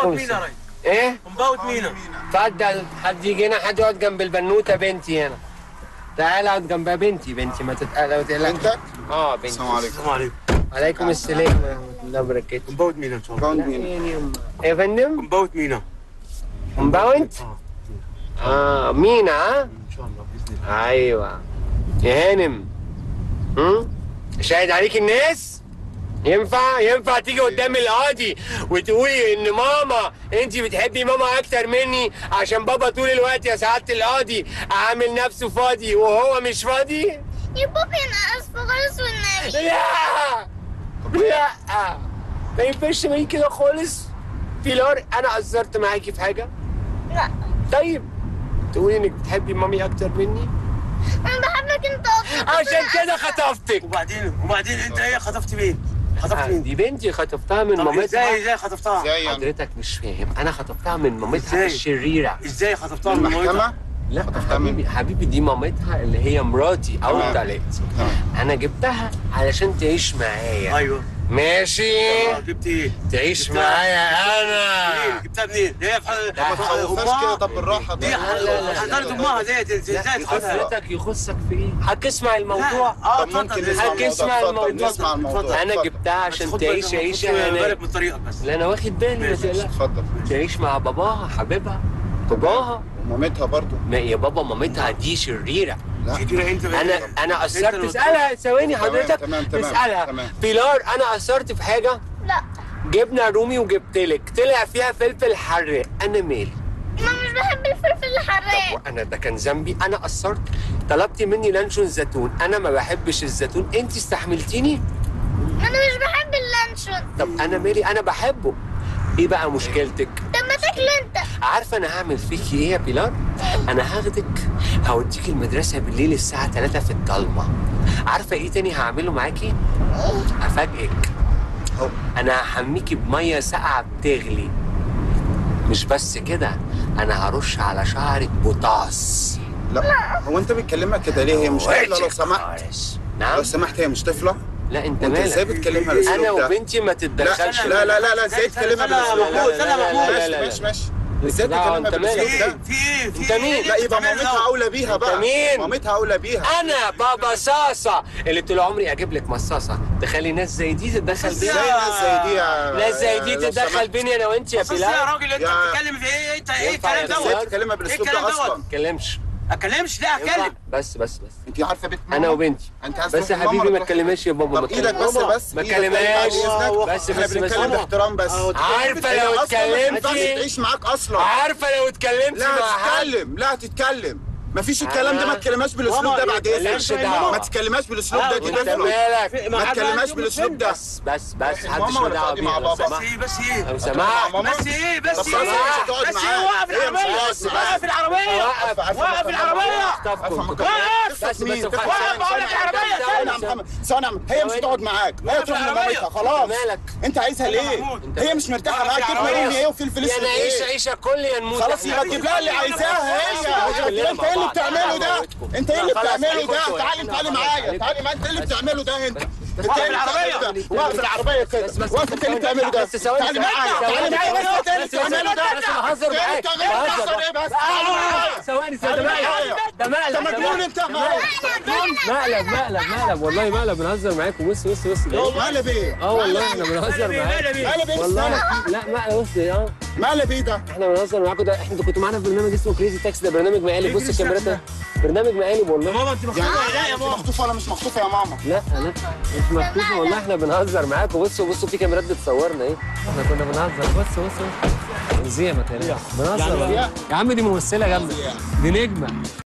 عليكم مينا السلام راي ايه مباوت مينا اتفضل حد يجي هنا حد يقعد جنب البنوته بنتي هنا تعال اقعد جنبها بنتي بنتي ما تتقلق ما تقلقش بنتك؟ اه بنتي السلام عليكم السلام عليكم وعليكم السلام ورحمه الله وبركاته مباوت مينا ان شاء الله باوند مين؟ يعني يما. ايه يا فندم مباوت مينا مباونت اه اه مينا ها ان شاء الله باذن الله ايوه يا هانم هم شاهد عليك الناس ينفع ينفع تيجي قدام القاضي وتقولي ان ماما انت بتحبي ماما اكتر مني عشان بابا طول الوقت يا سعاده القاضي عامل نفسه فاضي وهو مش فاضي يا بابا انا اسفه خالص والنبي لا لا ما ينفعش تعملي كده خالص بيلار انا قصرت معاكي في حاجه لا طيب تقولي انك بتحبي مامي اكتر مني انا بحبك انت اكتر بس عشان أنا كده خطفتك وبعدين وبعدين انت ايه خطفت مين؟ خطفت آه، مين؟ دي بنتي خطفتها من طب مامتها ازاي ازاي خطفتها؟ ازاي يعني؟ حضرتك مش فاهم انا خطفتها من مامتها إزاي؟ الشريره ازاي خطفتها من المحكمة؟ مامتها؟ لا خطفتها من- حبيبي حبيبي دي مامتها اللي هي مراتي او تمام. طلقت تمام. انا جبتها علشان تعيش معايا ايوه ماشي آه، جبت ايه؟ تعيش جبتها. معايا منين؟ انا جبتها منين؟ هي في لا، ما تخوفهاش كده طب بالراحه دي ده. لا، لا، لا. حضرت امها ديت ازاي لا تاخدها؟ حضرتك يخصك في ايه؟ هتسمع الموضوع اه طب ممكن اتفضل نسمع حكي اسمع الموضوع الموضوع. اتفضل نسمع الموضوع اتفضل. انا اتفضل. جبتها عشان خد تعيش بالك- عيشه خد هنيه بالك من طريقك بس لا انا واخد بالي ما ماشي. تقلقش اتفضل تعيش مع باباها حبيبها باباها ومامتها برضو ما يا بابا مامتها دي شريره لا كده انت انا انا انت قصرت اللي اسالها ثواني تمام، حضرتك تمام، تمام، اسالها تمام. بيلار انا قصرت في حاجه لا جبنه رومي وجبت لك طلع فيها فلفل حراق انا مالي انا مش بحب الفلفل الحراق وانا ده كان ذنبي انا قصرت طلبتي مني لانشون زيتون انا ما بحبش الزيتون انت استحملتيني انا مش بحب اللانشون طب انا مالي انا بحبه ايه بقى مشكلتك طب ما تاكل انت عارفه انا هعمل فيكي ايه يا بيلار انا هاخدك هوديك المدرسه بالليل الساعه 3 في الضلمه عارفه ايه تاني هعمله معاكي هفاجئك أهو. انا هحميكي بميه ساقعه بتغلي مش بس كده انا هرش على شعرك بوتاس لا هو انت بتكلمها كده ليه هي مش طفله لو وحشك سمحت خالص. لو نعم سمحت هي مش طفله لا انت وانت ازاي مالك بتكلمها بالاسلوب انا ده وبنتي ما تتدخلش لا لا لا لا ازاي استنى، تكلمها استنى، بالاسلوب محمود، ده استنى، محمود. ماشي لا، لا، ماشي لا. ماشي ازاي لا، تكلمها انت مالك؟ بالاسلوب في ده ايه؟ في ايه؟ في انت ايه؟ مين؟ لا يبقى بتعمل مامتها ده؟ اولى بيها بقى مين؟ مامتها اولى بيها انا بابا صاصه اللي طول عمري اجيب لك مصاصه تخلي ناس زي دي تتدخل بس بينا ازاي ناس زي دي يا ناس زي دي لو تتدخل سمحت؟ بيني انا وانت يا بس يا بلال راجل انت يا- بتتكلم في ايه؟ انت ايه ينفع الكلام يا دوت؟ ازاي تكلمها بالاسلوب الكلام ده دوت؟ اصلا ما تتكلمش اتكلمش لا ينفع؟ اتكلم بس بس بس انت عارفه بيت انا ماما؟ وبنتي انت عايز بس يا تروح لماما حبيبي ما ولا تروح تكلمهاش يا بابا ما طب ايدك بس تكلمهاش. بس ما إيدك تكلمهاش بعد إذنك. بس احنا بس بس بنتكلم باحترام بس عارفه هي لو اصلا ما ينفعش اتكلمتي تعيش معاك اصلا عارفه لو اتكلمتي لا مع حد تتكلم لا تتكلم مفيش الكلام ده ما أنا- تتكلمهاش بالاسلوب ماما، ده بعد مالكش اذنك دعوة. ما تتكلمهاش بالاسلوب آه، ده وانت دي انت طفله مالك ما تتكلمهاش بالاسلوب ده بس بس بس روحي محدش ماما له ولا دعوه تقعدي بيها مع لو بابا؟ بس سمحت ايه بس ايه؟ لو سمحت ماما بس ايه بس طب ايه؟ خلاص مش هتقعد بس ايه معاك. وقف هي مش العربية بس بس. وقف العربية وقف وقف العربية اخطفكم وقف بس بس مين؟ بس وقف بقول لك العربية ثواني يا محمد ثواني يا محمد. هي مش هتقعد معاك هي تروح العربية. لمامتها خلاص مالك؟ انت عايزها ليه؟ محمود. هي مش مرتاحه وقف معاك جبنه العربية. رومي ايه وفلفل يا اسود نعيش ايه؟ عيشه كل يا نموت خلاص احنا. يبقى تجيب لها اللي عايزاها هي انت ايه اللي بتعمله ده؟ انت ايه اللي لا، خلاص، بتعمله عليكم ده؟ شوية. تعالي تعالي خلاص، معايا عليكم. تعالي معايا انت ايه اللي بتعمله ده انت؟ انت وقف ايه اللي العربية. بتعمله ده؟ وقف العربيه كده بس بس وقف انت اللي بتعمله ده بس ثواني تعالي معايا ثواني تعالي معايا بس انت ايه اللي بس بس بتعمله ده؟ بس بهزر ايه اللي معاك بتعمله ده؟ بهزر بتحصل ايه بس؟ تعالي معايا ثواني تعالي ثواني معايا. ده مقلب انت ده مجنون مقلب. انت مقلب مقلب مقلب والله مقلب بنهزر معاكم بص بص بص مقلب ايه؟ اه والله احنا بنهزر معاكم مقلب ايه والله استنى. لا مقلب بص اه مقلب ايه ده؟ احنا بنهزر معاكم ده احنا كنتوا معانا في برنامج اسمه كريزي تاكس ده برنامج مقالب بص الكاميرات ده. برنامج مقالب والله ماما انت يعني مخطوبة ولا لا يا انت ماما؟ مخطوفه ولا مش مخطوفه يا ماما؟ لا لا مش مكتوب والله احنا بنهزر معاكم بصوا بصوا في كاميرات بتصورنا ايه احنا كنا بنهزر بص بص بص زي ما تقلقش بنهزر والله. يا عم دي ممثله جامده دي نجمه